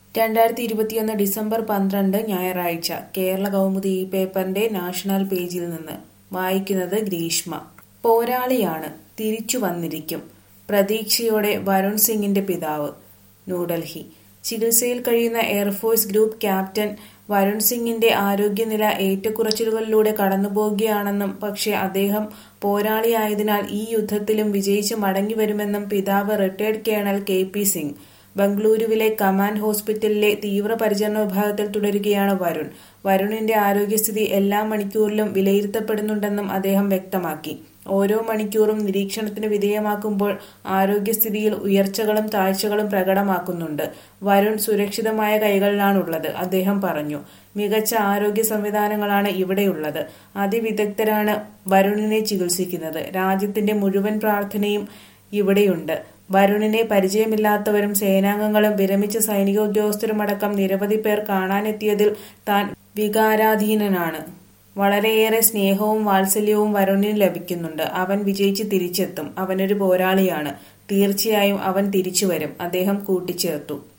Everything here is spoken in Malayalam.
രണ്ടായിരത്തി ഇരുപത്തിയൊന്ന് ഡിസംബർ പന്ത്രണ്ട് ഞായറാഴ്ച കേരള കൗമുദി ഈ പേപ്പറിന്റെ നാഷണൽ പേജിൽ നിന്ന് വായിക്കുന്നത് ഗ്രീഷ്മ പോരാളിയാണ് തിരിച്ചു വന്നിരിക്കും പ്രതീക്ഷയോടെ വരുൺ സിംഗിന്റെ പിതാവ് ന്യൂഡൽഹി ചികിത്സയിൽ കഴിയുന്ന എയർഫോഴ്സ് ഗ്രൂപ്പ് ക്യാപ്റ്റൻ വരുൺ സിംഗിന്റെ ആരോഗ്യനില ഏറ്റക്കുറച്ചിലുകളിലൂടെ കടന്നുപോകുകയാണെന്നും പക്ഷേ അദ്ദേഹം പോരാളിയായതിനാൽ ഈ യുദ്ധത്തിലും വിജയിച്ച് മടങ്ങിവരുമെന്നും പിതാവ് retired colonel K P Singh ബംഗളൂരുവിലെ കമാൻഡ് ഹോസ്പിറ്റലിലെ തീവ്രപരിചരണ വിഭാഗത്തിൽ തുടരുകയാണ് വരുൺ വരുണിന്റെ ആരോഗ്യസ്ഥിതി എല്ലാ മണിക്കൂറിലും വിലയിരുത്തപ്പെടുന്നുണ്ടെന്നും അദ്ദേഹം വ്യക്തമാക്കി ഓരോ മണിക്കൂറും നിരീക്ഷണത്തിന് വിധേയമാക്കുമ്പോൾ ആരോഗ്യസ്ഥിതിയിൽ ഉയർച്ചകളും താഴ്ചകളും പ്രകടമാക്കുന്നുണ്ട് വരുൺ സുരക്ഷിതമായ കൈകളിലാണുള്ളത് അദ്ദേഹം പറഞ്ഞു മികച്ച ആരോഗ്യ സംവിധാനങ്ങളാണ് ഇവിടെയുള്ളത് അതിവിദഗ്ധരാണ് വരുണിനെ ചികിത്സിക്കുന്നത് രാജ്യത്തിന്റെ മുഴുവൻ പ്രാർത്ഥനയും ഇവിടെയുണ്ട് വരുണിനെ പരിചയമില്ലാത്തവരും സേനാംഗങ്ങളും വിരമിച്ച സൈനിക ഉദ്യോഗസ്ഥരുമടക്കം നിരവധി പേർ കാണാനെത്തിയതിൽ താൻ വികാരാധീനനാണ് വളരെയേറെ സ്നേഹവും വാത്സല്യവും വരുണിന് ലഭിക്കുന്നുണ്ട് അവൻ വിജയിച്ച് തിരിച്ചെത്തും അവനൊരു പോരാളിയാണ് തീർച്ചയായും അവൻ തിരിച്ചുവരും അദ്ദേഹം കൂട്ടിച്ചേർത്തു